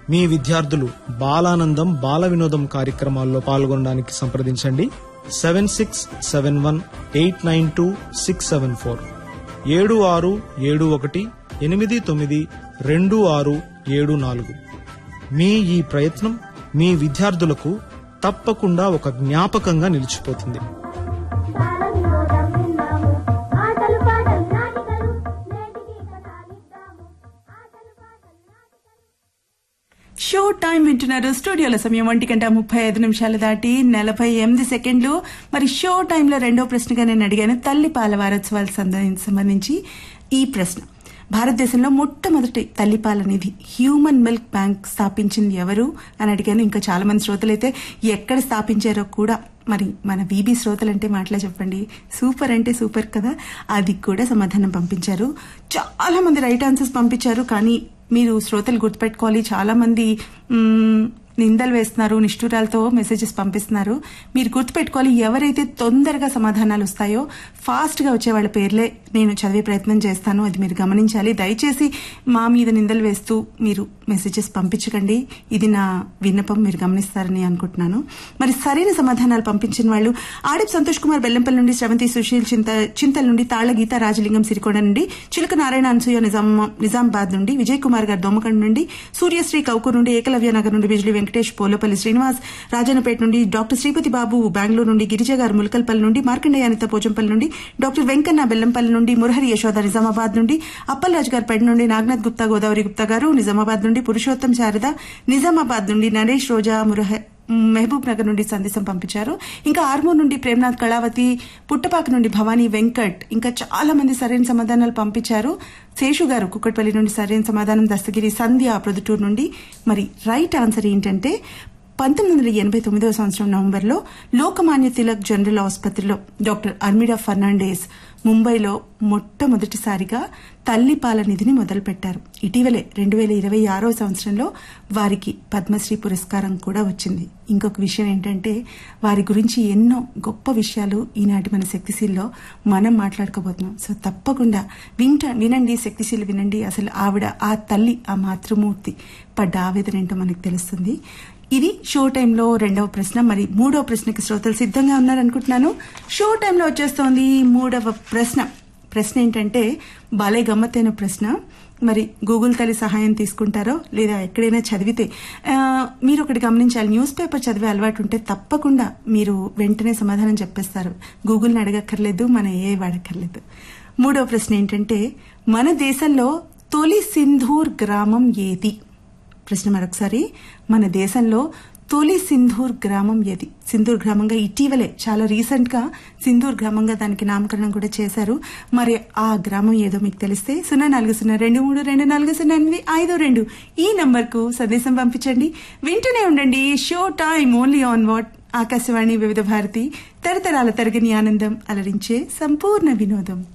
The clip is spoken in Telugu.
మీ విద్యార్థులు బాలానందం బాల వినోదం కార్యక్రమాల్లో పాల్గొనడానికి సంప్రదించండి seven six seven one eight nine two six seven four ఏడు ఆరు ఏడు ఒకటి ఎనిమిది తొమ్మిది రెండు ఆరు ఏడు నాలుగు మీ ఈ ప్రయత్నం మీ విద్యార్థులకు తప్పకుండా ఒక జ్ఞాపకంగా నిలిచిపోతుంది బాలవినోదం విందాము ఆటలు పాటలు నాటికలు నేటికి కథాలిద్దాము ఆటలు పాటలు నాటికలు షో టైం వింటున్నారు స్టూడియోలో సమయం ఒంటి గంట ముప్పై ఐదు నిమిషాలు దాటి నలభై ఎనిమిది సెకండ్లు మరి షో టైంలో రెండో ప్రశ్నగా నేను అడిగాను తల్లి పాల వారోత్సవాలకు సంబంధించి- సంబంధించి ఈ ప్రశ్న భారతదేశంలో మొట్టమొదటి తల్లిపాల నిధి హ్యూమన్ మిల్క్ బ్యాంక్ స్థాపించింది ఎవరు అని అడిగాను ఇంకా చాలా మంది శ్రోతలైతే ఎక్కడ స్థాపించారో కూడా మరి మన బీబీ శ్రోతలంటే మాటలే చెప్పండి సూపర్ అంటే సూపర్ కదా అది కూడా సమాధానం పంపించారు చాలా మంది రైట్ ఆన్సర్స్ పంపించారు కానీ మీరు శ్రోతలు గుర్తుపెట్టుకోవాలి చాలా మంది మ్మ్, నిందలు వేస్తున్నారు నిష్ఠూరాలతో మెసేజెస్ పంపిస్తున్నారు మీరు గుర్తుపెట్టుకోవాలి ఎవరైతే తొందరగా సమాధానాలు వస్తాయో ఫాస్ట్ గా వచ్చే వాళ్ళ పేర్లే నేను చదివే ప్రయత్నం చేస్తాను అది మీరు గమనించాలి దయచేసి మా మీద నిందలు వేస్తూ మీరు మెసేజెస్ పంపించకండి ఇది నా విన్నపం మీరు గమనిస్తారని అనుకుంటున్నాను మరి సరైన సమాధానాలు పంపించిన వాళ్ళు ఆడిప్ సంతోష్ కుమార్ బెల్లంపల్లి నుండి శ్రవంతి సుశీల్ చింత చింతల నుండి తాళ్ల గీత రాజలింగం సిరికొండ నుండి చిలక నారాయణ అనసూయ నిజాం నిజామాబాద్ నుండి విజయ్ కుమార్ గారు దోమకండ్ నుండి సూర్యశ్రీ కౌకూర్ నుండి ఏకలవ్య నగర్ నుండి బిజ్లీ వెంకటేష్ పోలపల్లి శ్రీనివాస్ రాజన్నపేట నుండి డాక్టర్ శ్రీపతి బాబు బెంగళూరు నుండి గిరిజ గారు ములకల్పల్లి నుండి మార్కండేయ అనిత పోచంపల్లి నుండి డాక్టర్ వెంకన్న బెల్లంపల్లి నుండి మురహరి యశోద నిజామాబాద్ నుండి అప్పలరాజు గారు పేట నుండి నాగనాథ్ గుప్తా గోదావరి గుప్తా గారు నిజామాబాద్ నుండి పురుషోత్తం శారద నిజామాబాద్ నుండి నరేష్ రోజా మురహ మహబూబ్ నగర్ నుండి సందేశం పంపించారు ఇంకా ఆర్మూర్ నుండి ప్రేమనాథ్ కళావతి పుట్టపాక నుండి భవానీ వెంకట్ ఇంకా చాలా మంది సరైన సమాధానాలు పంపించారు శేషు గారు కుక్కట్పల్లి నుండి సరైన సమాధానం దస్తగిరి సంధ్య ప్రొద్దుటూరు నుండి మరి రైట్ ఆన్సర్ ఏంటంటే పంతొమ్మిది వందల ఎనభై తొమ్మిదవ సంవత్సరం నవంబర్లో లోకమాన్య తిలక్ జనరల్ ఆసుపత్రిలో డాక్టర్ అర్మిడా ఫర్నాండేస్ ముంబైలో మొట్టమొదటిసారిగా తల్లిపాల నిధిని మొదలుపెట్టారు ఇటీవలే రెండు వేల ఇరవై ఆరో సంవత్సరంలో వారికి పద్మశ్రీ పురస్కారం కూడా వచ్చింది ఇంకొక విషయం ఏంటంటే వారి గురించి ఎన్నో గొప్ప విషయాలు ఈనాటి మన శక్తిశీల్లో మనం మాట్లాడుకోబోతున్నాం సో తప్పకుండా వింట వినండి శక్తిశీలు వినండి అసలు ఆవిడ ఆ తల్లి ఆ మాతృమూర్తి పడ్డ ఆవేదన ఏంటో మనకు తెలుస్తుంది ఇది షో టైంలో రెండవ ప్రశ్న మరి మూడవ ప్రశ్నకి శ్రోతలు సిద్ధంగా ఉన్నారనుకుంటున్నాను షో టైంలో వచ్చేస్తోంది మూడవ ప్రశ్న ప్రశ్న ఏంటంటే బాలే గమ్మత్తైన ప్రశ్న మరి గూగుల్ తల్లి సహాయం తీసుకుంటారో లేదా ఎక్కడైనా చదివితే ఆ, మీరు ఒకటి గమనించాలి న్యూస్ పేపర్ చదివే అలవాటు ఉంటే తప్పకుండా మీరు వెంటనే సమాధానం చెప్పేస్తారు గూగుల్ని అడగక్కర్లేదు మన ఏ వాడక్కర్లేదు మూడవ ప్రశ్న ఏంటంటే మన దేశంలో తొలి సింధూర్ గ్రామం ఏది ప్రశ్న మరొకసారి మన దేశంలో తొలి సింధూర్ గ్రామం ఏది సింధూర్ గ్రామంగా ఇటీవలే చాలా రీసెంట్ గా సింధూర్ గ్రామంగా దానికి నామకరణం కూడా చేశారు మరి ఆ గ్రామం ఏదో మీకు తెలిస్తే సున్నా నాలుగు సున్నా రెండు మూడు రెండు నాలుగు సున్నా ఎనిమిది ఐదు రెండు ఈ నంబర్ కు సందేశం పంపించండి వింటూనే ఉండండి show time only on what Akashvani Vividh Bharati తరతరాల తరగని ఆనందం అలరించే సంపూర్ణ వినోదం